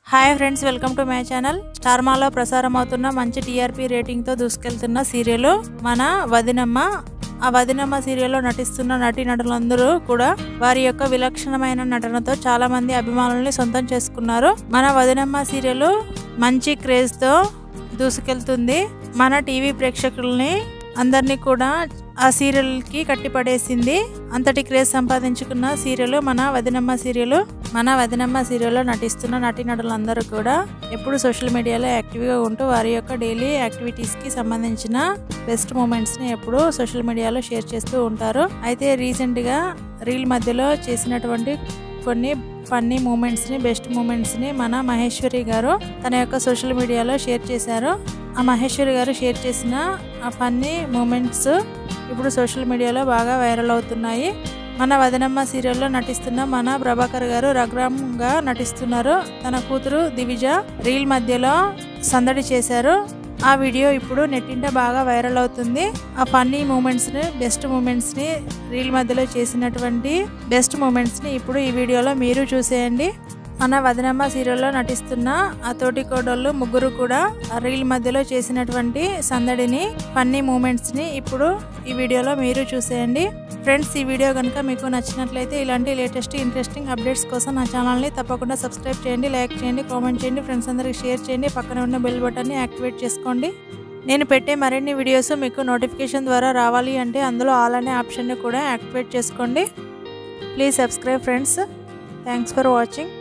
hi friends welcome to my channel స్టార్మాలో ప్రసారం అవుతున్న మంచి టీఆర్పీ రేటింగ్తో దూసుకెళ్తున్న సీరియల్ మన వదినమ్మ ఆ వదినమ్మ సీరియల్లో నటిస్తున్న నటీ నటులందరూ కూడా వారి యొక్క విలక్షణమైన నటనతో చాలా మంది అభిమానుల్ని సొంతం చేసుకున్నారు మన వదినమ్మ సీరియల్ మంచి క్రేజ్తో దూసుకెళ్తుంది మన టీవీ ప్రేక్షకుల్ని అందరినీ కూడా ఆ సీరియల్కి కట్టిపడేసింది అంతటి క్రేజ్ సంపాదించుకున్న సీరియల్ మన వదినమ్మ సీరియల్ మన వదినమ్మ సీరియల్లో నటిస్తున్న నటీనటులందరూ కూడా ఎప్పుడు సోషల్ మీడియాలో యాక్టివ్గా ఉంటూ వారి యొక్క డైలీ యాక్టివిటీస్కి సంబంధించిన బెస్ట్ మూమెంట్స్ని ఎప్పుడు సోషల్ మీడియాలో షేర్ చేస్తూ ఉంటారు అయితే రీసెంట్గా రీల్ మధ్యలో చేసినటువంటి కొన్ని ఫన్నీ మూమెంట్స్ని బెస్ట్ మూమెంట్స్ని మన మహేశ్వరి గారు తన యొక్క సోషల్ మీడియాలో షేర్ చేశారు ఆ మహేశ్వరి గారు షేర్ చేసిన ఆ ఫన్నీ మూమెంట్స్ ఇప్పుడు సోషల్ మీడియాలో బాగా వైరల్ అవుతున్నాయి మన వదనమ్మ సీరియల్లో నటిస్తున్న మన ప్రభాకర్ గారు రఘురామ్గా నటిస్తున్నారు తన కూతురు దివిజ రీల్ మధ్యలో సందడి చేశారు ఆ వీడియో ఇప్పుడు నెట్టింట బాగా వైరల్ అవుతుంది ఆ ఫన్నీ మూమెంట్స్ని బెస్ట్ మూమెంట్స్ని రీల్ మధ్యలో చేసినటువంటి బెస్ట్ మూమెంట్స్ని ఇప్పుడు ఈ వీడియోలో మీరు చూసేయండి మన వదనమ్మ సీరియల్లో నటిస్తున్న ఆ తోటి కోడళ్ళు ముగ్గురు కూడా ఆ రీల్ మధ్యలో చేసినటువంటి సందడిని ఫన్నీ మూమెంట్స్ని ఇప్పుడు ఈ వీడియోలో మీరు చూసేయండి ఫ్రెండ్స్ ఈ వీడియో కనుక మీకు నచ్చినట్లయితే ఇలాంటి లేటెస్ట్ ఇంట్రెస్టింగ్ అప్డేట్స్ కోసం నా ఛానల్ని తప్పకుండా సబ్స్క్రైబ్ చేయండి లైక్ చేయండి కామెంట్ చేయండి ఫ్రెండ్స్ అందరికి షేర్ చేయండి పక్కన ఉన్న బెల్ బటన్ని యాక్టివేట్ చేసుకోండి నేను పెట్టే మరిన్ని వీడియోస్ మీకు నోటిఫికేషన్ ద్వారా రావాలి అంటే అందులో ఆల్ అనే ఆప్షన్ని కూడా యాక్టివేట్ చేసుకోండి please subscribe friends thanks for watching